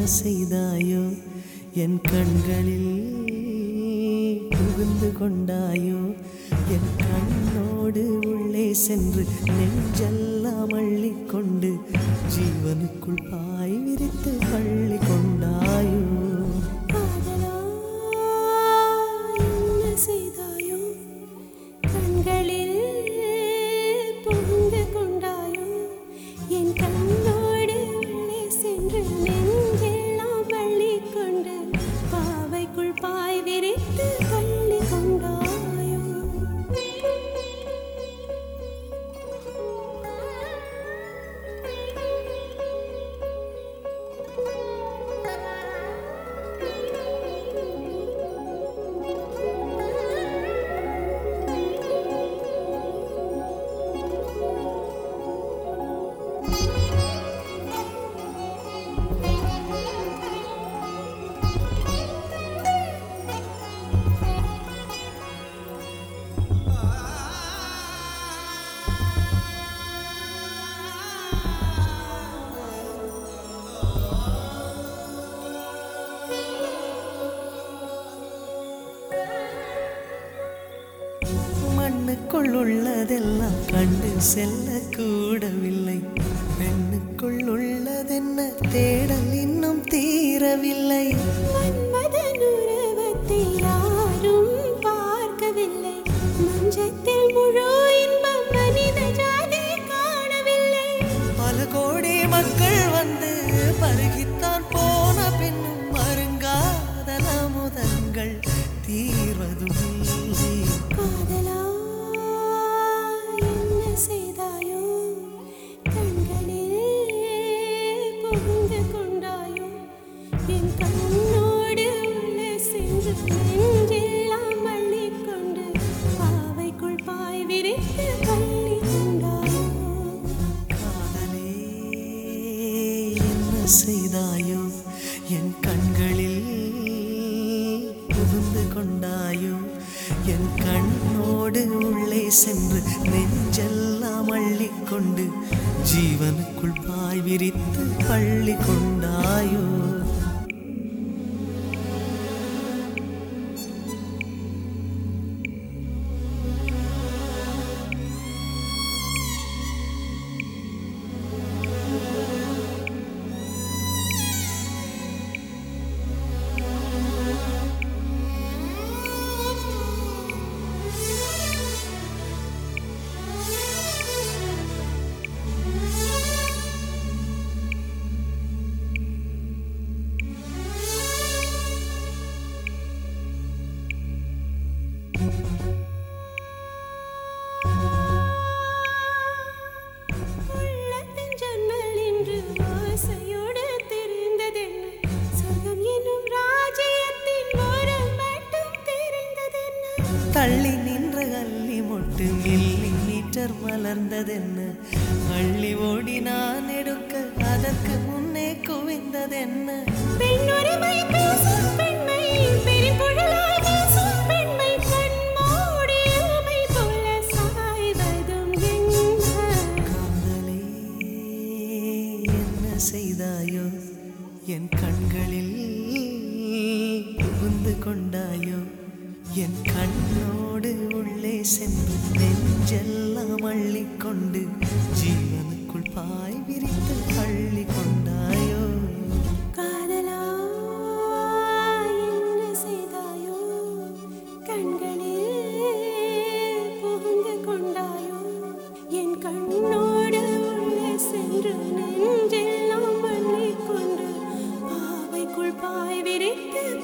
செய்தாயோ என் கண்களில் புகுந்து கொண்டாயோ என் கண்ணோடு உள்ளே சென்று நெஞ்செல்லாம் அள்ளிக்கொண்டு ஜீவனுக்குள் பாய் விரித்து பள்ளி கொண்டாயோ காதலா என்ன செய்தாயோ கண்களில் புகுந்து கொண்டாயோ என் கண்ணோடு உள்ளே சென்று நெஞ்செல்லாம் அள்ளி கொண்டு பாவைக்குள் பாய் விரித்து பள்ளி கொண்டாயோ மண்ணுக்குள் உள்ளதெல்லாம் கண்டு செல்ல கூடவில்லை பெண்ணுக்குள் உள்ளதென்ன தேடல் இன்னும் தீரவில்லை மன்மதன் உருவத்தை யாரும் பார்க்கவில்லை மஞ்சத்தில் முழு இன்பம் மனித ஜாதி காணவில்லை பல கோடி மக்கள் வந்து பருகித்தான் போன பின்னும் மருங்காத அமுதங்கள் தீர்வதும் இல்லை காதலா என்ன செய்தாயோ கண்களில் புகுந்து கொண்டாயோ என் கண்ணோடு உள்ளே சென்று நெஞ்செல்லாம் அள்ளிக் கொண்டு பாவைக்குள் பாய் விரித்து பள்ளி கொண்டாயோ காதலே என்ன செய்தாயோ என் கண்களில் புகுந்து கொண்டாயோ என் கண்ணோடு உள்ளே சென்று நெஞ்செல்லாம் அள்ளிக்கொண்டு ஜீவனுக்குள் பாய் விரித்து பள்ளி கொண்டாயோ உள்ளத்தின் ஜன்னல் இன்று ஆசையோடு தெரிந்ததென்ன சொர்க்கம் என்னும் ராஜ்யத்தின் ஓரம் மட்டும் தெரிந்ததென்ன தள்ளி நின்ற அள்ளி மொட்டு மில்லி மீட்டர் மலர்ந்ததென்ன அள்ளி ஓடி நான் எடுக்க அதற்கு முன்னே குவிந்ததென்ன பெண்ணுரிமை பேசும் பெண்மை பெரும்புழலாய் பேசும் பெண்மை கண்மூடி ஊமை போல சாய்வதும் என்ன காதலே என்ன செய்தாயோ என் கண்களில் புகுந்து கொண்டாயோ என் கண்ணோடு உள்ளே சென்று நெஞ்செல்லாம் அள்ளிக்கொண்டு ஜீவனுக்குள் பாய் விரித்து அள்ளி கொண்டாயோ காதலா என்ன செய்தாயோ கண்களில் புகுந்து கொண்டாயோ என் கண்ணோடு உள்ளே சென்று நெஞ்செல்லாம் அள்ளிக் கொண்டு பாவைக்குள் பாய் விரித்து